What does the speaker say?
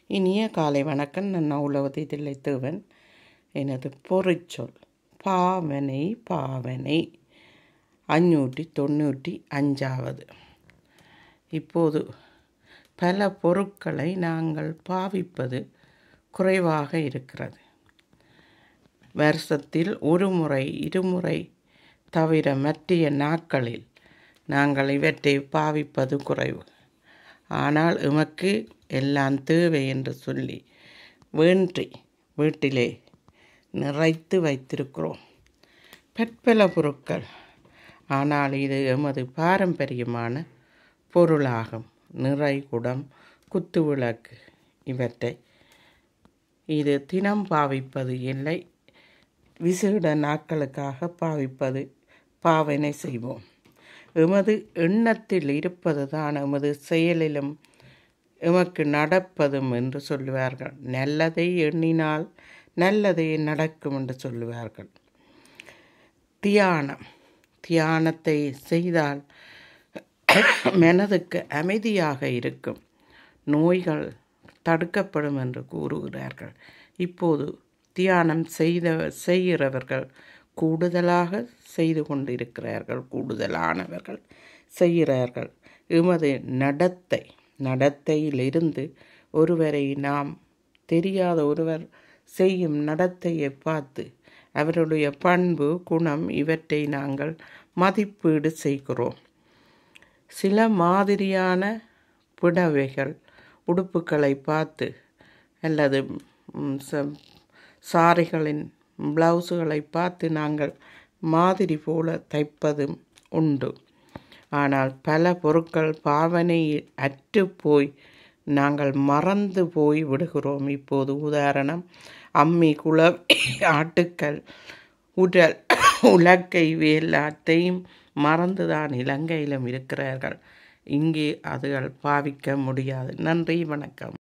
இனிய காலை வணக்கம் நான் உலகத்தை தில்லைத்தேவன் எனது பொறிச்சொல் பாவனை பாவனை அஞ்சூற்றி தொண்ணூற்றி அஞ்சாவது இப்போது பல பொருட்களை நாங்கள் பாவிப்பது குறைவாக இருக்கிறது வருஷத்தில் ஒரு முறை இருமுறை தவிர மற்றைய நாட்களில் நாங்கள் இவற்றை பாவிப்பது குறைவு ஆனால் எமக்கு எல்லாம் தேவை என்று சொல்லி வேண்டி வீட்டிலே நிறைத்து வைத்திருக்கிறோம் பற்பல பொருட்கள் ஆனால் இது எமது பாரம்பரியமான பொருளாகும் நிறை குடம் குத்து விளக்கு இவற்றை இது தினம் பாவிப்பது இல்லை விசேட நாட்களுக்காக பாவிப்பது பாவனை செய்வோம் எமது எண்ணத்தில் இருப்பது தான் எமது செயலிலும் எமக்கு நடப்பதும் என்று சொல்லுவார்கள் நல்லதை எண்ணினால் நல்லதே நடக்கும் என்று சொல்லுவார்கள் தியானம் தியானத்தை செய்தால் மனதுக்கு அமைதியாக இருக்கும் நோய்கள் தடுக்கப்படும் என்று கூறுகிறார்கள் இப்போது தியானம் செய்த செய்கிறவர்கள் கூடுதலாக செய்து கொண்டிருக்கிறார்கள் கூடுதலானவர்கள் செய்கிறார்கள் எமது நடத்தை நடத்தையிலிருந்து ஒருவரை நாம் தெரியாத ஒருவர் செய்யும் நடத்தையை பார்த்து அவருடைய பண்பு குணம் இவற்றை நாங்கள் மதிப்பீடு செய்கிறோம் சில மாதிரியான புடவைகள் உடுப்புகளை பார்த்து அல்லது சாரிகளின் ப்ளவுஸுகளை பார்த்து நாங்கள் மாதிரி போல தைப்பதும் உண்டு ஆனால் பல பொருட்கள் பாவனை அற்று போய் நாங்கள் மறந்து போய் விடுகிறோம் இப்போது உதாரணம் அம்மி குளவி ஆட்டுக்கள் உடல் உலக்கை எல்லாத்தையும் மறந்துதான் இலங்கையிலும் இருக்கிறார்கள் இங்கே அதுகள் பாவிக்க முடியாது நன்றி வணக்கம்